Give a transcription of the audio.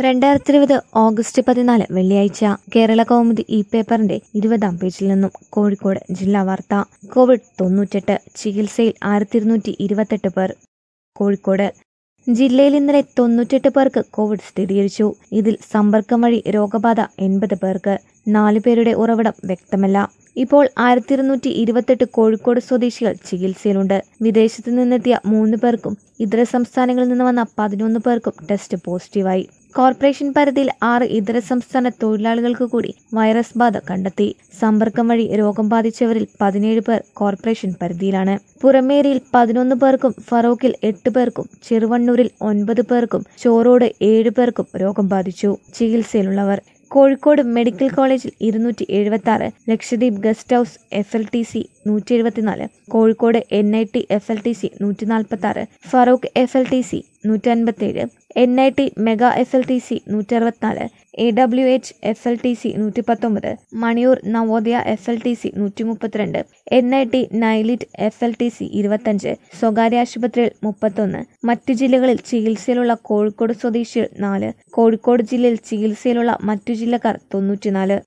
രണ്ടായിരത്തി ഇരുപത് ഓഗസ്റ്റ് പതിനാല് വെള്ളിയാഴ്ച കേരള കൗമുദി ഇ പേപ്പറിന്റെ ഇരുപതാം പേജിൽ നിന്നും കോഴിക്കോട് ജില്ലാ വാർത്ത കോവിഡ് തൊണ്ണൂറ്റെട്ട് ചികിത്സയിൽ ആയിരത്തി ഇരുന്നൂറ്റി ഇരുപത്തെട്ട് പേർ കോഴിക്കോട് ജില്ലയിൽ ഇന്നലെ തൊണ്ണൂറ്റെട്ട് പേർക്ക് കോവിഡ് സ്ഥിരീകരിച്ചു ഇതിൽ സമ്പർക്കം വഴി രോഗബാധ എൺപത് പേർക്ക് നാലു പേരുടെ ഉറവിടം വ്യക്തമല്ല ഇപ്പോൾ ആയിരത്തി ഇരുന്നൂറ്റി ഇരുപത്തെട്ട് കോഴിക്കോട് സ്വദേശികൾ ചികിത്സയിലുണ്ട് വിദേശത്തു നിന്നെത്തിയ മൂന്ന് പേർക്കും ഇതര സംസ്ഥാനങ്ങളിൽ നിന്ന് വന്ന പതിനൊന്ന് പേർക്കും ടെസ്റ്റ് പോസിറ്റീവായി കോർപ്പറേഷൻ പരിധിയിൽ ആറ് ഇതര സംസ്ഥാന തൊഴിലാളികൾക്ക് കൂടി വൈറസ് ബാധ കണ്ടെത്തി സമ്പർക്കം വഴി രോഗം ബാധിച്ചവരിൽ പതിനേഴ് പേർ കോർപ്പറേഷൻ പരിധിയിലാണ് പുറമേരിയിൽ പതിനൊന്ന് പേർക്കും ഫറോക്കിൽ എട്ട് പേർക്കും ചെറുവണ്ണൂരിൽ ഒൻപത് പേർക്കും ചോറോട് ഏഴ് പേർക്കും രോഗം ബാധിച്ചു ചികിത്സയിലുള്ളവർ കോഴിക്കോട് മെഡിക്കൽ കോളേജിൽ ഇരുന്നൂറ്റി എഴുപത്തി ആറ് Lakshadweep guest house F L T C നൂറ്റി എഴുപത്തിനാല് Kozhikode N I T F L T C നൂറ്റി നാൽപ്പത്തി ആറ് Farook F L T C നൂറ്റി അൻപത്തേഴ് N I T mega F L T C നൂറ്റി അറുപത്തിനാല് A W H F L T C നൂറ്റി പത്തൊമ്പത് Maniyur Navodaya F L T C നൂറ്റി മുപ്പത്തിരണ്ട് N I T NIELIT F L T C ഇരുപത്തഞ്ച് സ്വകാര്യ ആശുപത്രിയിൽ മുപ്പത്തൊന്ന് മറ്റു ജില്ലകളിൽ ചികിത്സയിലുള്ള കോഴിക്കോട് സ്വദേശികൾ നാല് കോഴിക്കോട് ജില്ലയിൽ ചികിത്സയിലുള്ള മറ്റു ജില്ലക്കാർ തൊണ്ണൂറ്റിനാല്